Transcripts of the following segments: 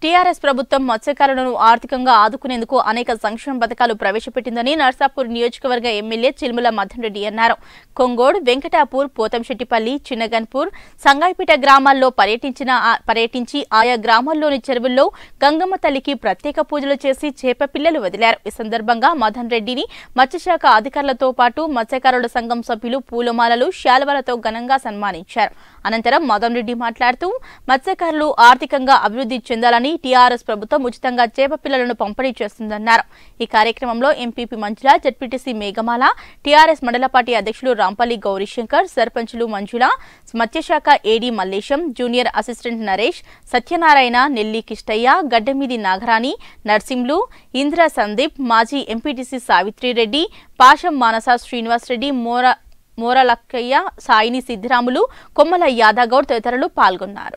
TRS ప్రభుత్వం మత్స్యకారులను ఆర్థికంగా ఆదుకునేందుకు అనేక సంక్షేమ పథకాలు ప్రవేశపెట్టిందని నర్సాపూర్ నియోజకవర్గ ఎమ్మెల్యే చిల్ముల మదన్ రెడ్డి అన్నారు కొంగోడ్ వెంకటాపూర్ పోతంశెట్టిపల్లి చిన్నగన్పూర్ సంగాయిపేట గ్రామాల్లో పర్యటించిన ఆ- పర్యటించి ఆయా గ్రామాల్లోని చెరువుల్లో గంగమ్మ తల్లికి ప్రత్యేక పూజలు చేసి చేప పిల్లలు వదిలారు ఈ సందర్భంగా మదన్ రెడ్డిని మత్స్యశాఖ అధికారులతో పాటు మత్స్యకారుల సంఘం సభ్యులు పూలమాలలు శాలువలతో ఘనంగా సన్మానించారు అనంతరం మదన్ రెడ్డి మాట్లాడుతూ మత్స్యకారులు ఆర్థికంగా అభివృద్ధి చెందాలని టీఆర్ఎస్ ప్రభుత్వం ఉచితంగా చేప పిల్లలను పంపిణీ చేస్తుందన్నారు ఈ కార్యక్రమంలో MPP Manjula ZPTC Meghamala TRS మండల పార్టీ అధ్యక్షులు రాంపల్లి గౌరీశంకర్ సర్పంచులు మంజుల మత్స్యశాఖ AD Mallesham junior assistant Naresh Satyanarayana Nelli Kishtaiah Gaddamidi Nagarani Narsimlu Indra Sandeep మాజీ ఎంపీటీసీ సావిత్రిరెడ్డి పాషం మానస శ్రీనివాస్ రెడ్డి మోర మోరలక్కయ్య సాయిని సిద్ధిరాములు కొమ్మల యాదగౌడ్ తదితరులు పాల్గొన్నారు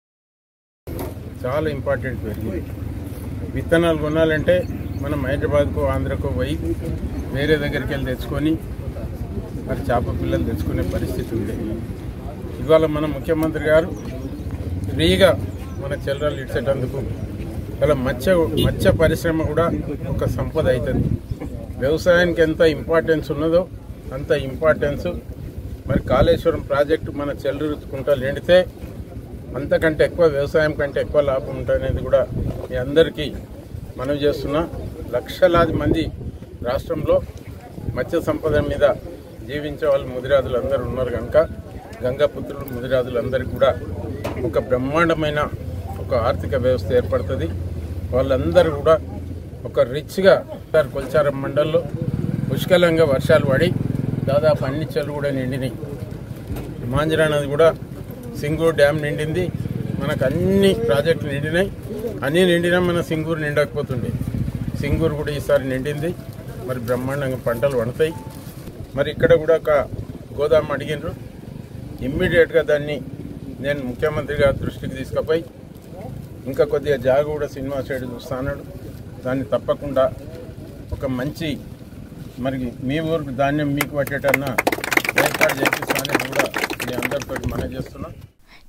చాలా ఇంపార్టెంట్ పెరిగింది విత్తనాలు కొనాలంటే మనం హైదరాబాద్కు ఆంధ్రకు పోయి వేరే దగ్గరికి వెళ్ళి తెచ్చుకొని మరి చేప పిల్లలు తెచ్చుకునే పరిస్థితి ఉంది ఇవాళ మన ముఖ్యమంత్రి గారు ఫ్రీగా మన చిల్లరలు ఇచ్చేటందుకు ఇలా మత్స్య మత్స్య పరిశ్రమ కూడా ఒక సంపద అవుతుంది వ్యవసాయానికి ఎంత ఇంపార్టెన్స్ ఉన్నదో అంత ఇంపార్టెన్స్ మరి కాళేశ్వరం ప్రాజెక్టు మన చెల్లరుకుంటా నిండితే అంతకంటే ఎక్కువ వ్యవసాయం కంటే ఎక్కువ లాభం ఉంటుందనేది కూడా మీ అందరికీ మనవి చేస్తున్నా లక్షలాది మంది రాష్ట్రంలో మత్స్య సంపద మీద జీవించే వాళ్ళు ముదిరాజులు అందరూ ఉన్నారు కనుక గంగాపుత్రులు ముదిరాజులు అందరికీ కూడా ఒక బ్రహ్మాండమైన ఒక ఆర్థిక వ్యవస్థ ఏర్పడుతుంది వాళ్ళందరూ కూడా ఒక రిచ్గా కొల్చారం మండల్లో పుష్కలంగా వర్షాలు పడి దాదాపు అన్ని చెరువు కూడా నిండినాయి మాంజరా నది కూడా సింగూరు డ్యామ్ నిండింది మనకు అన్ని ప్రాజెక్టులు నిండినాయి అన్నీ నిండినా మన సింగూరు నిండకపోతుండే సింగూరు కూడా ఈసారి నిండింది మరి బ్రహ్మాండంగా పంటలు పండుతాయి మరి ఇక్కడ కూడా ఒక గోదాం అడిగినారు ఇమ్మీడియట్గా దాన్ని నేను ముఖ్యమంత్రి గారి దృష్టికి తీసుకుపోయి ఇంకా కొద్దిగా జాగ కూడా సినిమా సైడ్ చూస్తాడు దాన్ని తప్పకుండా ఒక మంచి మరి మీ ఊరికి ధాన్యం మీకు పట్టేటన్నా ఏర్పాటు చేపిస్తానని కూడా మీ అందరితో మనం చేస్తున్నాం